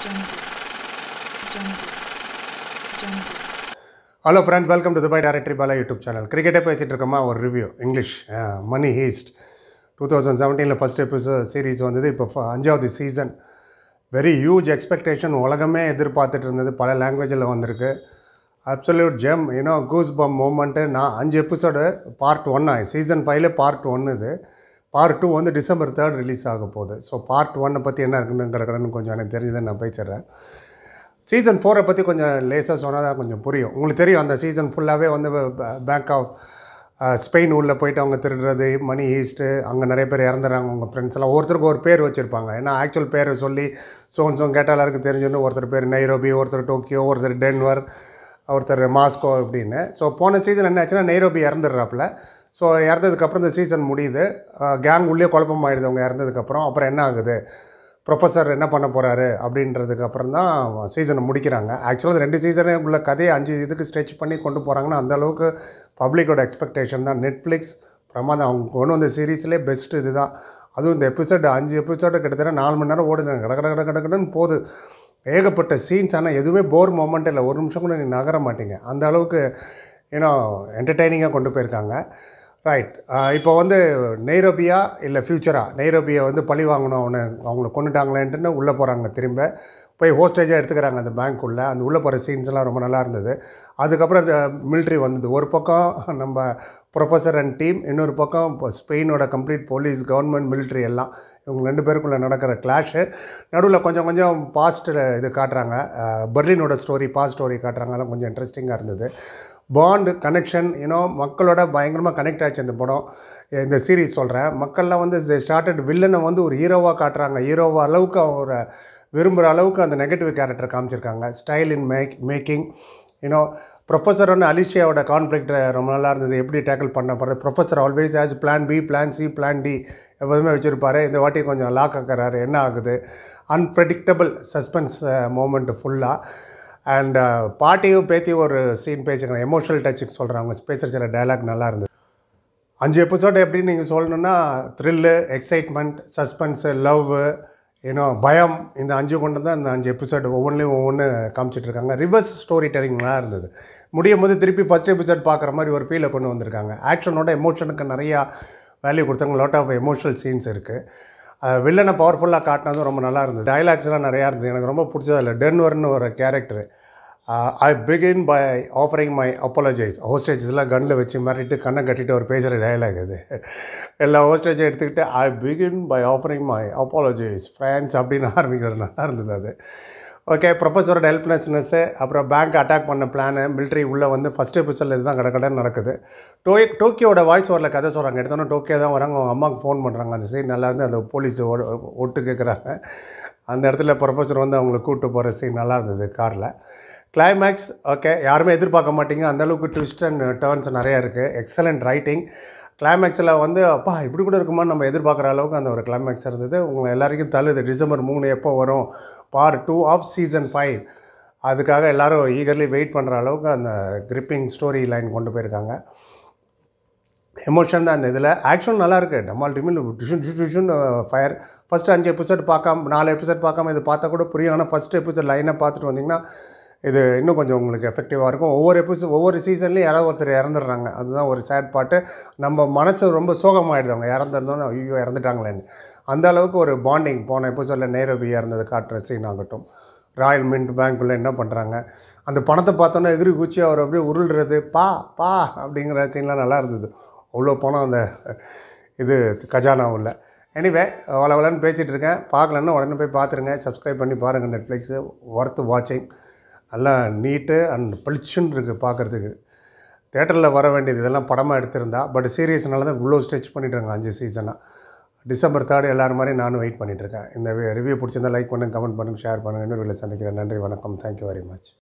hello friends welcome to Dubai directory Bala YouTube channel கிரிக்கெட்டே பேசிகிட்டு இருக்கோமா ஒரு review English money heist two thousand செவன்டீனில் ஃபஸ்ட் எபிசோட் சீரிஸ் வந்தது இப்போ ஃப- அஞ்சாவது சீசன் வெரி ஹியூஜ் எக்ஸ்பெக்டேஷன் உலகமே எதிர்பார்த்துட்டு இருந்தது பல லாங்குவேஜில் வந்திருக்கு absolute gem you know goose bump moment நான் அஞ்சு எபிசோடு பார்ட் ஒன்னா சீசன் ஃபைவ்ல பார்ட் ஒன்று இது பார்ட் டூ வந்து டிசம்பர் தேர்ட் ரிலீஸ் ஆக போகுது ஸோ பார்ட் ஒன்னை பற்றி என்ன இருக்குன்னு கிடக்கிறன்னு கொஞ்சம் எனக்கு தெரிஞ்சதை நான் பேசிடுறேன் சீசன் ஃபோரை பற்றி கொஞ்சம் லேசாக சொன்னால் தான் கொஞ்சம் புரியும் உங்களுக்கு தெரியும் அந்த சீசன் ஃபுல்லாகவே வந்து பேங்க் ஆஃப் ஸ்பெயின் உள்ளே போயிட்டு அவங்க திருடுறது மணி ஈஸ்ட்டு அங்கே நிறைய பேர் இறந்துறாங்க உங்கள் ஃப்ரெண்ட்ஸ் எல்லாம் ஒருத்தருக்கு ஒரு பேர் வச்சுருப்பாங்க ஏன்னா ஆக்சுவல் பேரை சொல்லி சோன் சோன் கேட்டால் எல்லாருக்கும் தெரிஞ்சுன்னு ஒருத்தர் பேர் நைரோபி ஒருத்தர் டோக்கியோ ஒருத்தர் டென்வர் ஒருத்தர் மாஸ்கோ அப்படின்னு ஸோ போன சீசன் என்ன ஆச்சுன்னா நைரோபி இறந்துடுறாப்புல ஸோ இறந்ததுக்கப்புறம் இந்த சீசன் முடியுது கேங் உள்ளே குழப்பம் ஆயிடுது அவங்க இறந்ததுக்கப்புறம் அப்புறம் என்ன ஆகுது ப்ரொஃபஸர் என்ன பண்ண போகிறாரு அப்படின்றதுக்கு அப்புறம் தான் சீசனை முடிக்கிறாங்க ஆக்சுவலாக ரெண்டு சீசனே உள்ள கதையை அஞ்சு இதுக்கு ஸ்ட்ரெச் பண்ணி கொண்டு போகிறாங்கன்னா அந்த அளவுக்கு பப்ளிக்கோட எக்ஸ்பெக்டேஷன் தான் நெட்ஃப்ளிக்ஸ் பிரமாதம் அவங்க கொண்டு வந்த சீரீஸ்லேயே பெஸ்ட் இது தான் அதுவும் இந்த எபிசோடு அஞ்சு எபிசோடு கிட்டத்தட்ட நாலு மணி நேரம் ஓடுது கட கட கட கடன்னு போகுது ஏகப்பட்ட சீன்ஸ் ஆனால் எதுவுமே போர் மொமெண்ட் இல்லை ஒரு நிமிஷம் கூட நீ நகர மாட்டீங்க அந்த அளவுக்கு ஏன்னோ என்டர்டெய்னிங்காக கொண்டு போயிருக்காங்க ரைட் இப்போ வந்து நெய்ரோபியா இல்லை ஃப்யூச்சரா நெய்ரோபியை வந்து பழி வாங்கணும் அவனை அவங்கள கொண்டுட்டாங்களேன்ட்டுன்னு உள்ளே போகிறாங்க திரும்ப போய் ஹோஸ்டேஜாக எடுத்துக்கிறாங்க அந்த பேங்க்குள்ளே அந்த உள்ளே போகிற சீன்ஸ் எல்லாம் ரொம்ப நல்லா இருந்தது அதுக்கப்புறம் மிலிட்ரி வந்தது ஒரு பக்கம் நம்ம ப்ரொஃபஸர் அண்ட் டீம் இன்னொரு பக்கம் இப்போ ஸ்பெயினோட கம்ப்ளீட் போலீஸ் கவர்மெண்ட் மிலிட்ரி எல்லாம் இவங்க ரெண்டு பேருக்குள்ளே நடக்கிற கிளாஷு நடுவில் கொஞ்சம் கொஞ்சம் பாஸ்ட்டில் இது காட்டுறாங்க அஹ், பெர்லினோட ஸ்டோரி பாஸ்ட் ஸ்டோரி காட்டுறாங்க அதெல்லாம் கொஞ்சம் இன்ட்ரெஸ்டிங்காக இருந்தது பாண்ட் கனெக்ஷன் யூனோ மக்களோட பயங்கரமாக கனெக்ட் ஆச்சு இந்த படம் இந்த சீரீஸ் சொல்கிறேன் மக்கள்லாம் வந்து ஸ்டார்டட் வில்லனை வந்து ஒரு ஹீரோவாக காட்டுறாங்க ஹீரோவா அளவுக்கு அவரை விரும்புகிற அளவுக்கு அந்த நெகட்டிவ் கேரக்டர் காமிச்சிருக்காங்க style in make making you know professor ஒன்று அலிஷியாவோட கான்ஃப்ளிக்ட் ரொம்ப நல்லா இருந்தது எப்படி டேக்கிள் பண்ண போகிறது professor always as plan B plan C plan D எப்போதுமே வச்சுருப்பாரு இந்த வாட்டி கொஞ்சம் லாக் ஆக்குறாரு என்ன ஆகுது அன்பிரடிக்டபிள் சஸ்பென்ஸ் மூமெண்ட் ஃபுல்லாக அண்ட் பாட்டியும் பேத்தியும் ஒரு சீன் பேசிக்கிறேன் எமோஷனல் டச்சுக்கு சொல்கிறாங்க அவங்க பேசுகிற சில டயலாக் நல்லா இருந்தது அஞ்சு எபிசோடு எப்படின்னு நீங்கள் சொல்லணுன்னா த்ரில்லு எக்ஸைட்மெண்ட் சஸ்பென்ஸு லவ் ஏன்னோ பயம் இந்த அஞ்சு கொண்டு தான் இந்த அஞ்சு எபிசோடு ஒவ்வொன்றிலையும் ஒவ்வொன்று காமிச்சிட்டு இருக்காங்க ரிவர்ஸ் ஸ்டோரி டெல்லிங் நல்லா இருந்தது முடியும் போது திருப்பி ஃபஸ்ட் எபிசோட் பார்க்குற மாதிரி ஒரு ஃபீலை கொண்டு வந்திருக்காங்க ஆக்ஷனோட எமோஷனுக்கு நிறையா வேல்யூ கொடுத்தாங்க லாட் ஆஃப் எமோஷனல் சீன்ஸ் இருக்குது வில்லனை பவர்ஃபுல்லாக காட்டினதும் ரொம்ப நல்லா இருந்தது டைலாக்ஸ்லாம் நிறையா இருந்தது எனக்கு ரொம்ப பிடிச்சது இல்லை டென்வர்னு ஒரு character I begin by offering my apologise ஹோஸ்டேஜஸ்லாம் கன்னில் வச்சு மாட்டிட்டு கண்ணை கட்டிட்டு ஒரு பேசுகிற டயலாக் அது எல்லா ஹோஸ்டேஜும் எடுத்துக்கிட்டு I begin by offering my apologise France அப்படின்னு ஆரம்பிக்கிறது நல்லா இருந்தது அது ஓகே ப்ரொஃபஸரோட ஹெல்ப்லெஸ்னஸ்ஸு அப்புறம் பேங்க் அட்டாக் பண்ண பிளானு மிலிட்ரி உள்ளே வந்து ஃபஸ்ட் எபிசோடில் இதுதான் கடக்கடன்னு நடக்குது டோய் டோக்கியோட வாய்ஸ் ஓவரில் கதை சொல்கிறாங்க எடுத்தோன்னே டோக்கியோ தான் வராங்க அவங்க அம்மாவுக்கு ஃபோன் பண்ணுறாங்க அந்த சீன் நல்லா இருந்து அந்த போலீஸ் ஒட்டு கேட்குறாங்க அந்த இடத்துல ப்ரொஃபஸர் வந்து அவங்கள கூப்பிட்டு போகிற சீன் நல்லா இருந்தது காரில் கிளைமேக்ஸ் ஓகே யாருமே எதிர்பார்க்க மாட்டீங்க அந்த அளவுக்கு ட்விஸ்ட் அண்ட் டேர்ன்ஸ் நிறையா இருக்குது எக்ஸலண்ட் ரைட்டிங் கிளைமேக்ஸில் வந்து அப்பா இப்படி கூட இருக்குமான்னு நம்ம எதிர்பார்க்குற அளவுக்கு அந்த ஒரு கிளைமேக்ஸ் இருந்தது உங்களை எல்லாருக்கும் தள்ளுது டிசம்பர் மூணு எப்போ வரும் part two of season five அதுக்காக எல்லாரும் ஈகர்லி வெயிட் பண்ணுற அளவுக்கு அந்த கிரிப்பிங் ஸ்டோரி லைன் கொண்டு போயிருக்காங்க எமோஷன் தான் அந்த இதில் ஆக்ஷன் நல்லா இருக்கு நம்மால் டிமில் டியூஷன் டியூஷன் ஃபயர் ஃபஸ்ட்டு அஞ்சு எபிசோட் பார்க்காம நாலு எபிசோட் பார்க்காம இது பார்த்தா கூட புரியும் ஆனால் ஃபஸ்ட் எபிசோட் லைனாக பார்த்துட்டு வந்தீங்கன்னா இது இன்னும் கொஞ்சம் உங்களுக்கு எஃபெக்டிவாக இருக்கும் ஒவ்வொரு எபிசோட் ஒவ்வொரு சீசன்லேயும் யாராவது ஒருத்தர் இறந்துடுறாங்க அதுதான் ஒரு சேட் பாட்டு நம்ம மனசு ரொம்ப சோகமாகிடுது அவங்க இறந்துருந்தோன்னு ஐயோ இறந்துட்டாங்களேன்னு அந்த அளவுக்கு ஒரு பாண்டிங் போன எபிசோடில் நேரபி இறந்தது காட்டுற சீன் ஆகட்டும் ராயல் மின்ட் பேங்க்குள்ளே என்ன பண்ணுறாங்க அந்த பணத்தை பார்த்தோன்னா எகிரி குச்சி அவர் அப்படியே உருள்றது பா பா அப்படிங்கிற சீன்லாம் நல்லா இருந்தது அவ்வளோ பணம் அந்த இது கஜானாவில் எனிவே வளவலன்னு பேசிகிட்டு இருக்கேன் பார்க்கலன்னா உடனே போய் பார்த்துருங்க சப்ஸ்கிரைப் பண்ணி பாருங்கள் நெட்ஃப்ளிக்ஸு ஒர்த்து வாட்சிங் நல்லா நீட்டு அண்ட் பளிச்சுன்னு இருக்குது பார்க்குறதுக்கு தேட்டரில் வர வேண்டியது இதெல்லாம் படமாக எடுத்திருந்தா பட் சீரியஸ்னால தான் இவ்வளோ ஸ்ட்ரெச் பண்ணிட்டுருங்க அஞ்சு சீசனாக டிசம்பர் தேர்ட் எல்லாரும் மாதிரி நானும் வெயிட் பண்ணிகிட்ருக்கேன் இந்த ரிவ்யூ பிடிச்சிருந்தா லைக் பண்ணுங்கள் கமெண்ட் பண்ணுங்கள் ஷேர் பண்ணுங்கள் இன்னொரு வீடியோ சந்திக்கிறேன் நன்றி வணக்கம் தேங்க்யூ வெரி மச்